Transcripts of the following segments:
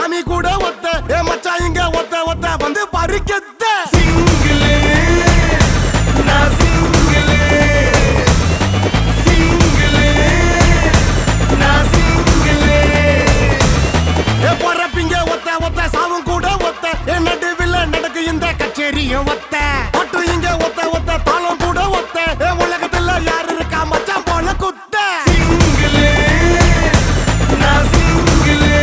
சாமி கூட ஒத்த ஏ மச்சான் இங்க ஒத்த ஒத்த வந்து பறிக்கத்த சிங்கிளே நான் சிங்கிளே சிங்கிளே நான் சிங்கிளே ஏ பொறப்பிங்க ஒத்த ஒத்த சாவும் கூட ஒத்த ஏ நடுவில் நடக்கு இந்த கச்சேரியும் ஒத்த பட்டு இங்க ஒத்த ஒத்த தாளம் கூட ஒத்த ஏ உலகத்துல யாரு இருக்கா மச்சான் போல குத்த சிங்கிளே நான் சிங்கிளே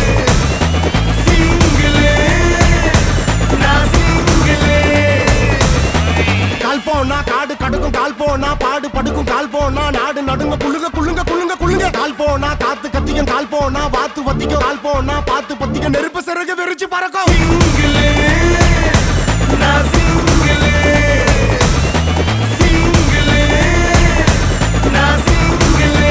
சிங்கிளே நான் சிங்கிளே கால் போனா காடு கடுக்கும் கால் போனா பாடு படுக்கும் கால் போனா நாடு நடுங்க குளுங்க குளுங்க குளுங்க குளுங்க கால் போனா காத்து கத்திக்கும் கால் போனா வாத்து வத்திக்கும் கால் போனா பாத்து பத்திக்கும் நெருப்பு சிறகு வெறிச்சு பறக்கும் சிங்கிளே நான் சிங்கிளே சிங்கிளே நான் சிங்கிளே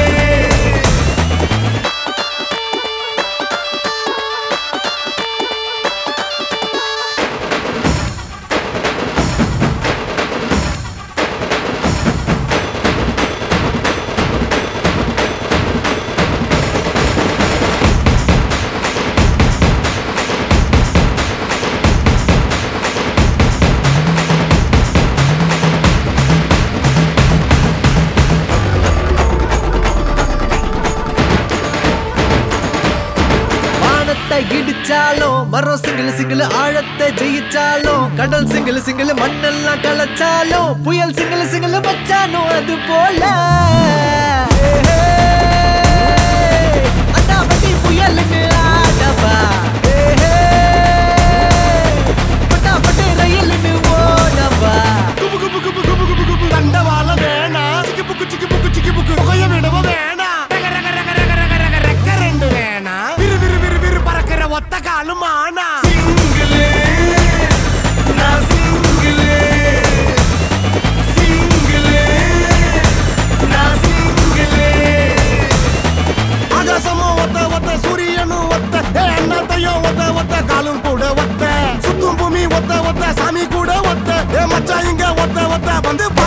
வானத்தை இடிச்சாலும் மரம் சிங்கிள் சிங்கிள் ஆழத்தை ஜெயிச்சாலும் கடல் சிங்கிள் சிங்கிள் மண்ணெல்லாம் கலைச்சாலும் புயல் சிங்கிள் சிங்கிள் வச்சாலும் அது போல அண்டாபட்டி புயலுக்கு ஆடவா பட்டாபட்டு ரயிலுன்னு ஓடவா குபு குபு குபு குபு குபு குபு தண்டவாள வேணா சிக்கி புக்கு சிக்கி புக்கு சிக்கி புக்கு புகைய விடவும் வேணா ரக ரக ரக ரக ரக ரக ரெக்க ரெண்டு வேணா விரு விரு விரு விரு பறக்கிற ஒத்த காலும் ஆனா சிங்கிளே நான் சிங்கிளே சிங்கிளே நான் சிங்கிளே ஆகாசமும் ஒத்த ஒத்த சூரியனும் ஒத்த ஏ அண்ணாத்தையும் ஒத்த ஒத்த காலும் கூட ஒத்த சுத்தும் பூமி ஒத்த ஒத்த சாமி கூட ஒத்த ஏ மச்சான் இங்க ஒத்த ஒத்த வந்து